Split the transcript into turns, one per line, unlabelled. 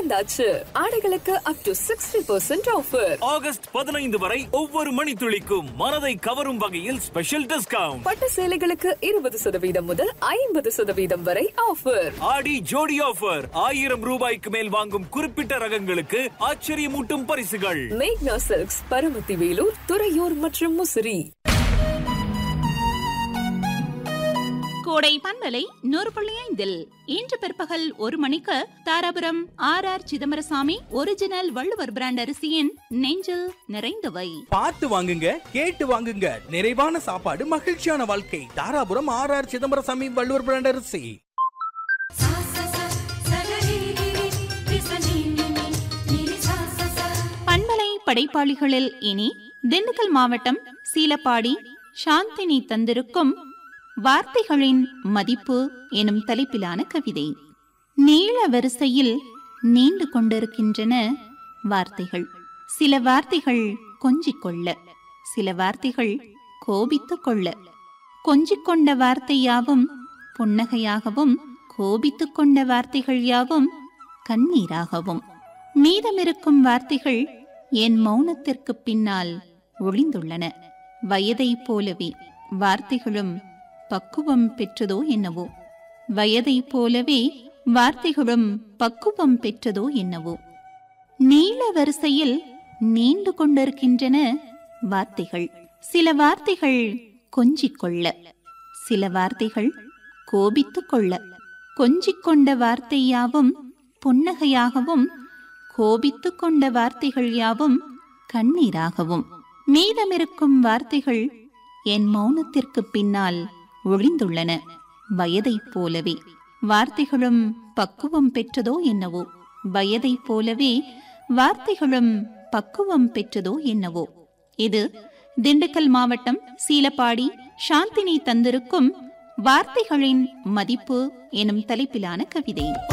வந்தாச்சு ஆடைகளுக்கு up to sixty percent offer
August பதினைந்து வரை ஒவ்வொரு மணித்துளிக்கும் மனதை கவரும் வகையில் ஸ்பெஷல் டிஸ்கவுண்ட்
பட்டு சேலைகளுக்கு இருபது சதவீதம் முதல் ஐம்பது சதவீதம் வரை ஆஃபர்
ஆடி ஜோடி ஆஃபர் ஆயிரம் ரூபாய்க்கு மேல் வாங்கும் குறிப்பிட்ட ரகங்களுக்கு ஆச்சரியமூட்டும் பரிசுகள்
மேக்னா சில்க்ஸ் பரமத்தி வேலூர் துறையூர் மற்றும் முசிறி
கோடை பண்பலை நூறு புள்ளி ஐந்தில் இன்று பிற்பகல் ஒரு மணிக்கு Dharapuram R R Chidambarasamy original Valluvar brand அரிசியின் நெஞ்சில் நிறைந்தவை
பார்த்து வாங்குங்க கேட்டு வாங்குங்க நிறைவான சாப்பாடு மகிழ்ச்சியான வாழ்க்கை Dharapuram R R Chidambarasamy Valluvar brand அரிசி
सा सा सा सगरिगिरि विसनिनिनि निरि सा सा सा
பண்பலை படைப்பாளிகளில் இனி திண்டுக்கல் மாவட்டம் சீலப்பாடி சாந்தினி தந்திருக்கும் வார்த்தைகளின் மதிப்பு எனும் தலைப்பிலான கவிதை நீள வரிசையில் நீண்டு கொண்டிருக்கின்றன வார்த்தைகள் சில வார்த்தைகள் கொஞ்சிக் கொள்ள சில வார்த்தைகள் கோபித்துக் கொள்ள கொஞ்சிக் கொண்ட வார்த்தை யாவும் புன்னகையாகவும் கோபித்துக் கொண்ட வார்த்தைகள் யாவும் கண்ணீராகவும் மீதமிருக்கும் வார்த்தைகள் என் மௌனத்திற்கு பின்னால் ஒளிந்துள்ளன வயதைப் போலவே வார்த்தைகளும் பக்குவம் பெற்றதோ என்னவோ வயதைப் போலவே வார்த்தைகளும் பக்குவம் பெற்றதோ என்னவோ நீள வரிசையில் நீண்டு கொண்டிருக்கின்றன வார்த்தைகள் சில வார்த்தைகள் கொஞ்சிக் கொள்ள சில வார்த்தைகள் கோபித்துக் கொள்ள கொஞ்சிக் கொண்ட வார்த்தை யாவும் புன்னகையாகவும் கோபித்துக் கொண்ட வார்த்தைகள் யாவும் கண்ணீராகவும் மீதமிருக்கும் வார்த்தைகள் என் மௌனத்திற்கு பின்னால் ஒளிந்துள்ளன வயதைப் போலவே வார்த்தைகளும் பக்குவம் பெற்றதோ என்னவோ வயதைப் போலவே வார்த்தைகளும் பக்குவம் பெற்றதோ என்னவோ இது திண்டுக்கல் மாவட்டம் சீலப்பாடி சாந்தினி தந்திருக்கும் வார்த்தைகளின் மதிப்பு எனும் தலைப்பிலான கவிதை